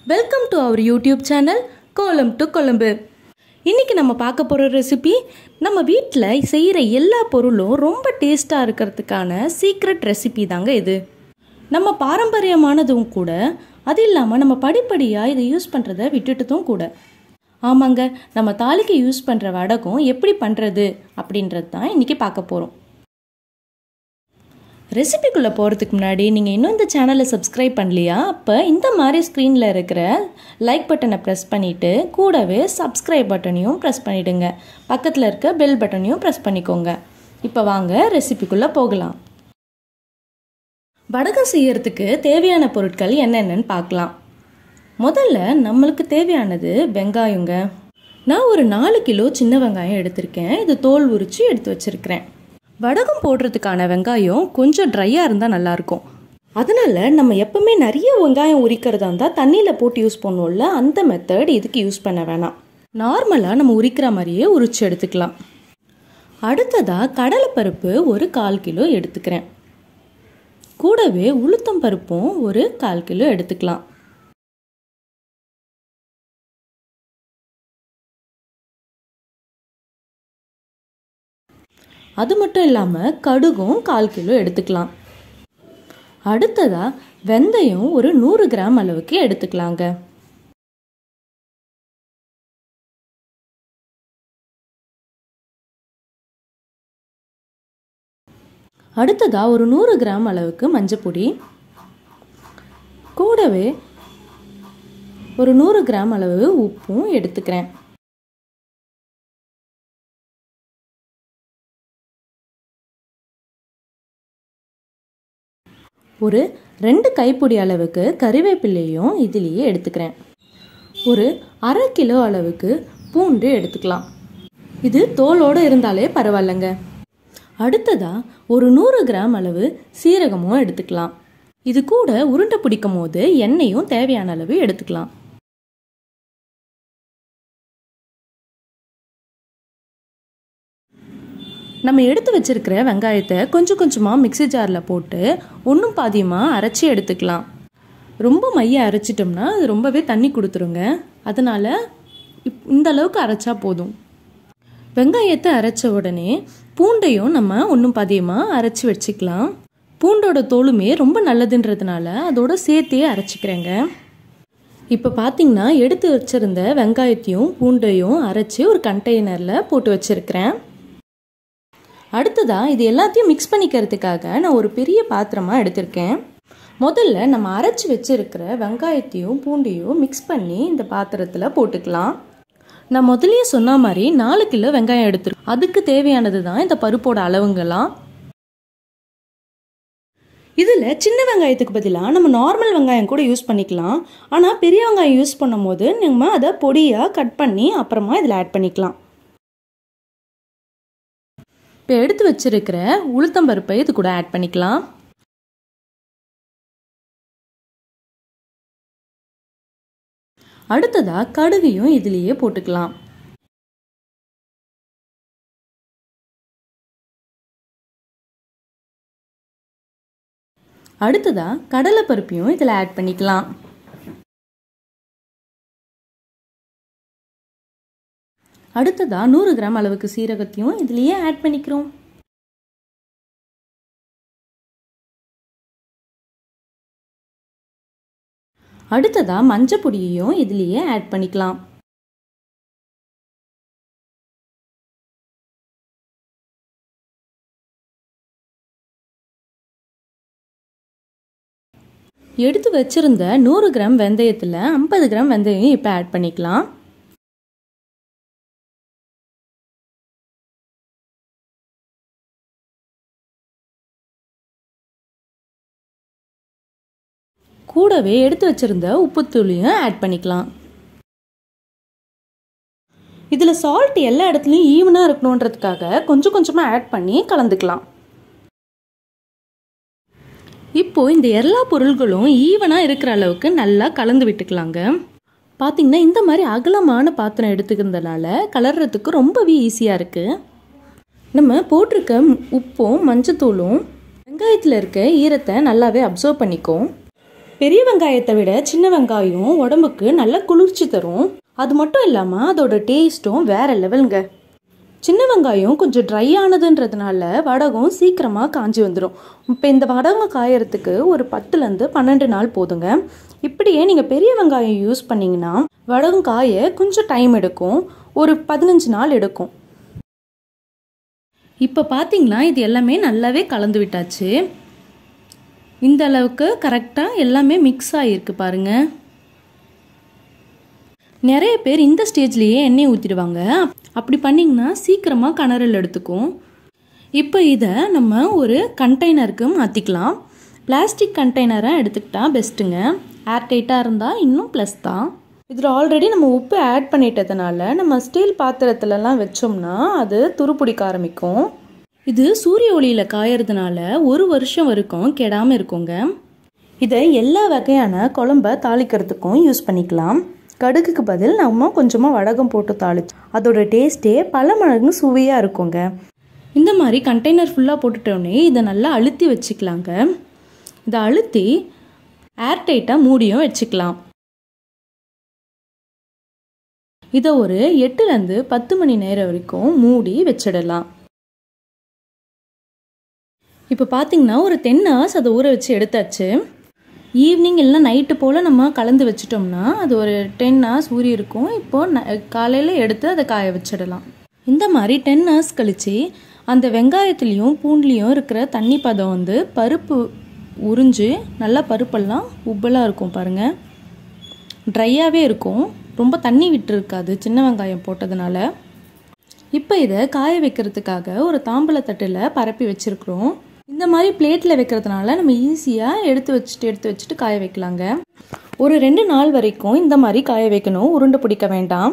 welcome to our YouTube channel Kolam to Kozhambu இன்னைக்கு நம்ம பார்க்க போகிற ரெசிபி நம்ம வீட்டில் செய்கிற எல்லா பொருளும் ரொம்ப டேஸ்ட்டாக இருக்கிறதுக்கான சீக்ரெட் ரெசிபி தாங்க இது நம்ம பாரம்பரியமானதும் கூட அது இல்லாமல் நம்ம படிப்படியாக இதை யூஸ் பண்ணுறத விட்டுட்டதும் கூட ஆமாங்க நம்ம தாலிக்கு யூஸ் பண்ணுற வடகம் எப்படி பண்ணுறது அப்படின்றது தான் இன்றைக்கி பார்க்க போகிறோம் ரெசிபிக்குள்ளே போகிறதுக்கு முன்னாடி நீங்கள் இன்னும் இந்த சேனலை சப்ஸ்கிரைப் பண்ணலையா அப்போ இந்த மாதிரி ஸ்க்ரீனில் இருக்கிற லைக் பட்டனை ப்ரெஸ் பண்ணிவிட்டு கூடவே சப்ஸ்கிரைப் பட்டனையும் ப்ரெஸ் பண்ணிவிடுங்க பக்கத்தில் இருக்க பெல் பட்டனையும் ப்ரெஸ் பண்ணிக்கோங்க இப்போ வாங்க ரெசிபிக்குள்ளே போகலாம் வடகம் செய்யறதுக்கு தேவையான பொருட்கள் என்னென்னன்னு பார்க்கலாம் முதல்ல நம்மளுக்கு தேவையானது வெங்காயங்க நான் ஒரு நாலு கிலோ சின்ன வெங்காயம் எடுத்திருக்கேன் இது தோல் உரித்து எடுத்து வச்சிருக்கிறேன் வடகம் போடுறதுக்கான வெங்காயம் கொஞ்சம் ட்ரையாக இருந்தால் நல்லாயிருக்கும் அதனால நம்ம எப்பவுமே நிறைய வெங்காயம் உரிக்கிறதா இருந்தால் தண்ணியில் போட்டு யூஸ் பண்ணுவோம்ல அந்த மெத்தட் இதுக்கு யூஸ் பண்ண வேணாம் நார்மலாக நம்ம உரிக்கிற மாதிரியே உரிச்சு எடுத்துக்கலாம் அடுத்ததாக கடலைப்பருப்பு ஒரு கால் கிலோ எடுத்துக்கிறேன் கூடவே உளுத்தம் பருப்பும் ஒரு கால் கிலோ எடுத்துக்கலாம் அது மட்டும் இல்லாமல் கடுகும் கால் கிலோ எடுத்துக்கலாம் அடுத்ததாக வெந்தயம் ஒரு நூறு கிராம் அளவுக்கு எடுத்துக்கலாங்க அடுத்ததாக ஒரு நூறு கிராம் அளவுக்கு மஞ்சப்பொடி கூடவே ஒரு நூறு கிராம் அளவு உப்பும் எடுத்துக்கிறேன் ஒரு ரெண்டு கைப்பிடி அளவுக்கு கறிவேப்பிலையும் இதுலேயே எடுத்துக்கிறேன் ஒரு அரை கிலோ அளவுக்கு பூண்டு எடுத்துக்கலாம் இது தோலோடு இருந்தாலே பரவாயில்லைங்க அடுத்ததாக ஒரு நூறு கிராம் அளவு சீரகமும் எடுத்துக்கலாம் இது கூட உருண்டை பிடிக்கும் போது எண்ணெயும் தேவையான அளவு எடுத்துக்கலாம் நம்ம எடுத்து வச்சிருக்கிற வெங்காயத்தை கொஞ்சம் கொஞ்சமாக மிக்சி ஜாரில் போட்டு ஒன்றும் பாதியமாக அரைச்சி எடுத்துக்கலாம் ரொம்ப மைய அரைச்சிட்டோம்னா அது ரொம்பவே தண்ணி கொடுத்துருங்க அதனால் இப் இந்த அளவுக்கு அரைச்சா போதும் வெங்காயத்தை அரைச்ச உடனே பூண்டையும் நம்ம ஒன்றும் பாதியமாக அரைச்சி வச்சுக்கலாம் பூண்டோட தோலுமே ரொம்ப நல்லதுன்றதுனால அதோட சேர்த்தே அரைச்சிக்கிறேங்க இப்போ பார்த்தீங்கன்னா எடுத்து வச்சுருந்த வெங்காயத்தையும் பூண்டையும் அரைச்சி ஒரு கண்டெய்னரில் போட்டு வச்சுருக்கிறேன் அடுத்ததாக இது எல்லாத்தையும் மிக்ஸ் பண்ணிக்கிறதுக்காக நான் ஒரு பெரிய பாத்திரமாக எடுத்திருக்கேன் முதல்ல நம்ம அரைச்சி வச்சுருக்கிற வெங்காயத்தையும் பூண்டையும் மிக்ஸ் பண்ணி இந்த பாத்திரத்தில் போட்டுக்கலாம் நான் முதல்லயே சொன்ன மாதிரி நாலு கிலோ வெங்காயம் எடுத்துருக்கோம் அதுக்கு தேவையானது தான் இந்த பருப்போட அளவுங்கெல்லாம் இதில் சின்ன வெங்காயத்துக்கு பதிலாக நம்ம நார்மல் வெங்காயம் கூட யூஸ் பண்ணிக்கலாம் ஆனால் பெரிய வெங்காயம் யூஸ் பண்ணும்போது நம்ம அதை பொடியாக கட் பண்ணி அப்புறமா இதில் ஆட் பண்ணிக்கலாம் இப்போ எடுத்து வச்சிருக்கிற உளுத்தம்பருப்பை இது கூட ஆட் பண்ணிக்கலாம் அடுத்ததாக கடுகையும் இதுலேயே போட்டுக்கலாம் அடுத்ததாக கடலைப்பருப்பையும் இதில் ஆட் பண்ணிக்கலாம் அடுத்ததாக நூறு கிராம் அளவுக்கு சீரகத்தையும் இதுலேயே ஆட் பண்ணிக்கிறோம் அடுத்ததாக மஞ்சள் பொடியையும் இதுலேயே ஆட் பண்ணிக்கலாம் எடுத்து வச்சிருந்த நூறு கிராம் வெந்தயத்தில் ஐம்பது கிராம் வெந்தயம் இப்போ ஆட் பண்ணிக்கலாம் கூடவே எடுத்து வச்சிருந்த உப்புத்தூளையும் ஆட் பண்ணிக்கலாம் இதில் சால்ட் எல்லா இடத்துலையும் ஈவனாக இருக்கணுன்றதுக்காக கொஞ்சம் கொஞ்சமாக ஆட் பண்ணி கலந்துக்கலாம் இப்போ இந்த எல்லா பொருள்களும் ஈவனாக இருக்கிற அளவுக்கு நல்லா கலந்து விட்டுக்கலாங்க பார்த்தீங்கன்னா இந்த மாதிரி அகலமான பாத்திரம் எடுத்துக்கிறதுனால கலர்றதுக்கு ரொம்பவே ஈஸியாக இருக்குது நம்ம போட்டிருக்க உப்பும் மஞ்சத்தூளும் வெங்காயத்தில் இருக்க ஈரத்தை நல்லாவே அப்சர்வ் பண்ணிக்கும் பெரிய வெங்காயத்தை விட சின்ன வெங்காயம் உடம்புக்கு நல்ல குளிர்ச்சி தரும் அது மட்டும் இல்லாமல் அதோட டேஸ்ட்டும் வேற லெவலுங்க சின்ன வெங்காயம் கொஞ்சம் ட்ரை ஆனதுன்றதுனால வடகம் சீக்கிரமாக காஞ்சி வந்துடும் இப்போ இந்த வடகம் காயறதுக்கு ஒரு பத்துலேருந்து பன்னெண்டு நாள் போதுங்க இப்படியே நீங்கள் பெரிய வெங்காயம் யூஸ் பண்ணிங்கன்னா வடகம் காய கொஞ்சம் டைம் எடுக்கும் ஒரு பதினஞ்சு நாள் எடுக்கும் இப்போ பார்த்தீங்களா இது எல்லாமே நல்லாவே கலந்து விட்டாச்சு இந்த அளவுக்கு கரெக்டாக எல்லாமே மிக்ஸ் ஆகிருக்கு பாருங்க நிறைய பேர் இந்த ஸ்டேஜ்லேயே எண்ணெய் ஊற்றிடுவாங்க அப்படி பண்ணிங்கன்னா சீக்கிரமாக கணரல் எடுத்துக்கும் இப்போ இதை நம்ம ஒரு கண்டெய்னருக்கு மாற்றிக்கலாம் பிளாஸ்டிக் கண்டெய்னராக எடுத்துக்கிட்டா பெஸ்ட்டுங்க ஏர் டைட்டாக இருந்தால் இன்னும் ப்ளஸ் தான் இதில் ஆல்ரெடி நம்ம உப்பு ஆட் பண்ணிட்டதுனால நம்ம ஸ்டீல் பாத்திரத்துலலாம் வச்சோம்னா அது துருப்பிடிக்க ஆரம்பிக்கும் இது சூரிய ஒளியில் காயறதுனால ஒரு வருஷம் வரைக்கும் கெடாமல் இருக்குங்க இதை எல்லா வகையான குழம்ப தாளிக்கிறதுக்கும் யூஸ் பண்ணிக்கலாம் கடுகுக்கு பதில் நம்ம கொஞ்சமாக வடகம் போட்டு தாளிச்சு அதோட டேஸ்ட்டே பல மடங்கு சுவையாக இருக்குங்க இந்த மாதிரி கண்டெய்னர் ஃபுல்லாக போட்டுட்டோடனே இதை நல்லா அழுத்தி வச்சுக்கலாங்க இதை அழுத்தி ஏர்டைட்டாக மூடியும் வச்சுக்கலாம் இதை ஒரு எட்டுலேருந்து பத்து மணி நேரம் வரைக்கும் மூடி வச்சிடலாம் இப்போ பார்த்தீங்கன்னா ஒரு டென் ஹவர்ஸ் அதை ஊற வச்சு எடுத்தாச்சு ஈவினிங் இல்லை நைட்டு போல் நம்ம கலந்து வச்சிட்டோம்னா அது ஒரு டென் ஹவர்ஸ் ஊறி இருக்கும் இப்போது காலையில் எடுத்து அதை காய வச்சிடலாம் இந்த மாதிரி டென் ஹவர்ஸ் கழித்து அந்த வெங்காயத்துலேயும் பூண்டுலேயும் இருக்கிற தண்ணி பதம் வந்து பருப்பு உறிஞ்சு நல்லா பருப்பெல்லாம் உப்பலாக இருக்கும் பாருங்கள் ட்ரையாகவே இருக்கும் ரொம்ப தண்ணி விட்டு இருக்காது சின்ன வெங்காயம் போட்டதுனால இப்போ இதை காய வைக்கிறதுக்காக ஒரு தாம்பலத்தட்டில் பரப்பி வச்சுருக்குறோம் இந்த மாதிரி பிளேட்டில் வைக்கிறதுனால நம்ம ஈஸியாக எடுத்து வச்சுட்டு எடுத்து வச்சுட்டு காய வைக்கலாங்க ஒரு ரெண்டு நாள் வரைக்கும் இந்த மாதிரி காய வைக்கணும் உருண்டை பிடிக்க வேண்டாம்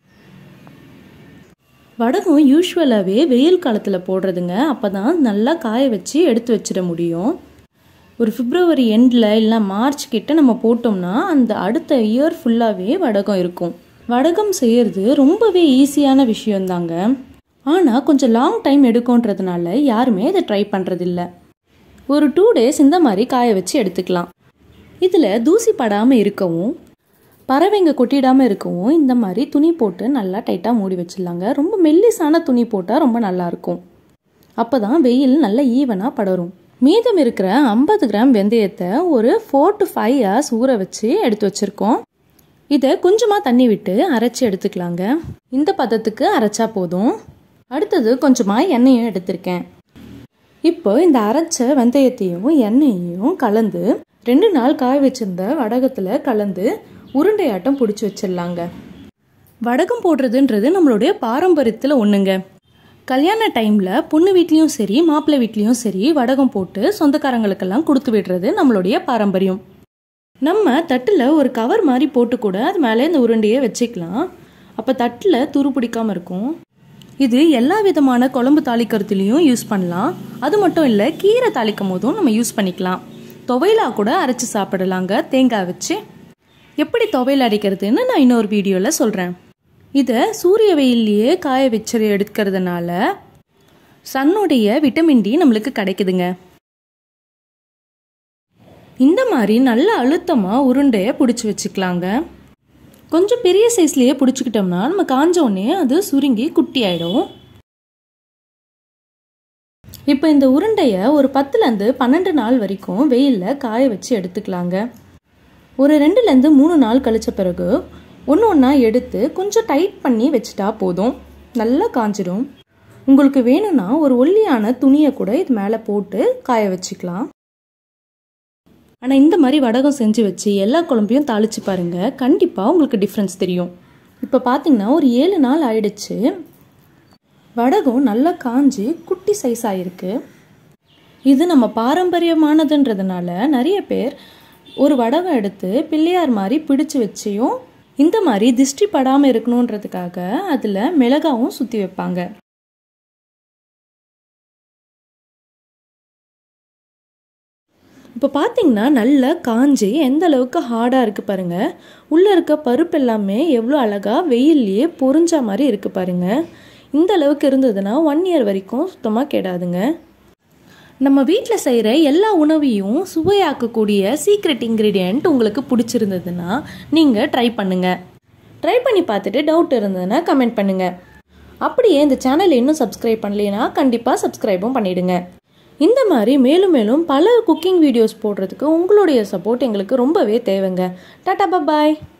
வடகம் யூஸ்வலாகவே வெயில் காலத்தில் போடுறதுங்க அப்போ தான் நல்லா காய வச்சு எடுத்து வச்சிட முடியும் ஒரு பிப்ரவரி எண்டில் இல்லை மார்ச் கிட்ட நம்ம போட்டோம்னா அந்த அடுத்த இயர் ஃபுல்லாகவே வடகம் இருக்கும் வடகம் செய்கிறது ரொம்பவே ஈஸியான விஷயந்தாங்க ஆனால் கொஞ்சம் லாங் டைம் எடுக்கும்ன்றதுனால யாருமே இதை ட்ரை பண்ணுறதில்ல ஒரு டூ டேஸ் இந்த மாதிரி காய வச்சு எடுத்துக்கலாம் இதில் தூசி படாமல் இருக்கவும் பறவைங்க கொட்டிடாமல் இருக்கவும் இந்த மாதிரி துணி போட்டு நல்லா டைட்டாக மூடி வச்சிடலாங்க ரொம்ப மெல்லிசான துணி போட்டால் ரொம்ப நல்லாயிருக்கும் அப்போ தான் வெயில் நல்லா ஈவனாக படரும் மீதம் இருக்கிற ஐம்பது கிராம் வெந்தயத்தை ஒரு ஃபோர் டு ஃபைவ் ஹவர்ஸ் ஊற வச்சு எடுத்து வச்சுருக்கோம் இதை கொஞ்சமாக தண்ணி விட்டு அரைச்சி எடுத்துக்கலாங்க இந்த பதத்துக்கு அரைச்சா போதும் அடுத்தது கொஞ்சமாக எண்ணெயும் எடுத்திருக்கேன் இப்போ இந்த அரைச்ச வெந்தயத்தையும் எண்ணெயையும் கலந்து ரெண்டு நாள் காய வச்சிருந்த வடகத்தில் கலந்து உருண்டையாட்டம் பிடிச்சி வச்சிடலாங்க வடகம் போடுறதுன்றது நம்மளுடைய பாரம்பரியத்தில் ஒன்றுங்க கல்யாண டைமில் பொண்ணு வீட்லேயும் சரி மாப்பிள்ளை வீட்லேயும் சரி வடகம் போட்டு சொந்தக்காரங்களுக்கெல்லாம் கொடுத்து விடுறது நம்மளுடைய பாரம்பரியம் நம்ம தட்டில் ஒரு கவர் மாதிரி போட்டு கூட அது மேலே இந்த உருண்டையை வச்சுக்கலாம் அப்போ தட்டில் துரு பிடிக்காமல் இருக்கும் இது எல்லா விதமான குழம்பு தாளிக்கிறதுலையும் யூஸ் பண்ணலாம் அது மட்டும் இல்லை கீரை தாளிக்கும் போதும் நம்ம யூஸ் பண்ணிக்கலாம் துவையலாக கூட அரைச்சி சாப்பிடலாங்க தேங்காய் வச்சு எப்படி துவையல் அரைக்கிறதுன்னு நான் இன்னொரு வீடியோவில் சொல்கிறேன் இதை சூரிய வெயிலையே காய வச்சு எடுக்கிறதுனால சன்னுடைய விட்டமின் டி நம்மளுக்கு கிடைக்குதுங்க இந்த மாதிரி நல்ல அழுத்தமாக உருண்டையை பிடிச்சி வச்சுக்கலாங்க கொஞ்சம் பெரிய சைஸ்லேயே பிடிச்சிக்கிட்டோம்னா நம்ம காஞ்ச உடனே அது சுருங்கி குட்டி ஆயிடும் இப்போ இந்த உருண்டையை ஒரு பத்துலேருந்து பன்னெண்டு நாள் வரைக்கும் வெயிலில் காய வச்சு எடுத்துக்கலாங்க ஒரு ரெண்டுலேருந்து மூணு நாள் கழிச்ச பிறகு ஒன்று ஒன்றா எடுத்து கொஞ்சம் டைட் பண்ணி வச்சுட்டா போதும் நல்லா காஞ்சிடும் உங்களுக்கு வேணும்னா ஒரு ஒல்லியான துணியை கூட இது மேலே போட்டு காய வச்சுக்கலாம் ஆனால் இந்த மாதிரி வடகம் செஞ்சு வச்சு எல்லா குழம்பையும் தாளிச்சு பாருங்க கண்டிப்பாக உங்களுக்கு டிஃப்ரென்ஸ் தெரியும் இப்போ பார்த்தீங்கன்னா ஒரு ஏழு நாள் ஆயிடுச்சு வடகம் நல்லா காஞ்சி குட்டி சைஸ் ஆகிருக்கு இது நம்ம பாரம்பரியமானதுன்றதுனால நிறைய பேர் ஒரு வடகம் எடுத்து பிள்ளையார் மாதிரி பிடிச்சு வச்சியும் இந்த மாதிரி திஷ்டி படாமல் இருக்கணுன்றதுக்காக அதில் மிளகாவும் சுற்றி வைப்பாங்க இப்போ பார்த்தீங்கன்னா நல்லா காஞ்சி எந்த அளவுக்கு ஹார்டாக இருக்குது பாருங்கள் உள்ளே இருக்க பருப்பு எல்லாமே எவ்வளோ அழகாக வெயில்லையே பொறிஞ்ச மாதிரி இருக்குது பாருங்கள் இந்த அளவுக்கு இருந்ததுன்னா ஒன் இயர் வரைக்கும் சுத்தமாக கெடாதுங்க நம்ம வீட்டில் செய்கிற எல்லா உணவையும் சுவையாக்கக்கூடிய சீக்ரெட் இன்க்ரீடியண்ட் உங்களுக்கு பிடிச்சிருந்ததுன்னா நீங்கள் ட்ரை பண்ணுங்கள் ட்ரை பண்ணி பார்த்துட்டு டவுட் இருந்ததுன்னா கமெண்ட் பண்ணுங்கள் அப்படியே இந்த சேனலை இன்னும் சப்ஸ்கிரைப் பண்ணலைன்னா கண்டிப்பாக சப்ஸ்கிரைபும் பண்ணிடுங்க இந்த மாதிரி மேலும் மேலும் பல குக்கிங் வீடியோஸ் போடுறதுக்கு உங்களுடைய சப்போர்ட் எங்களுக்கு ரொம்பவே தேவைங்க டாடா பாய்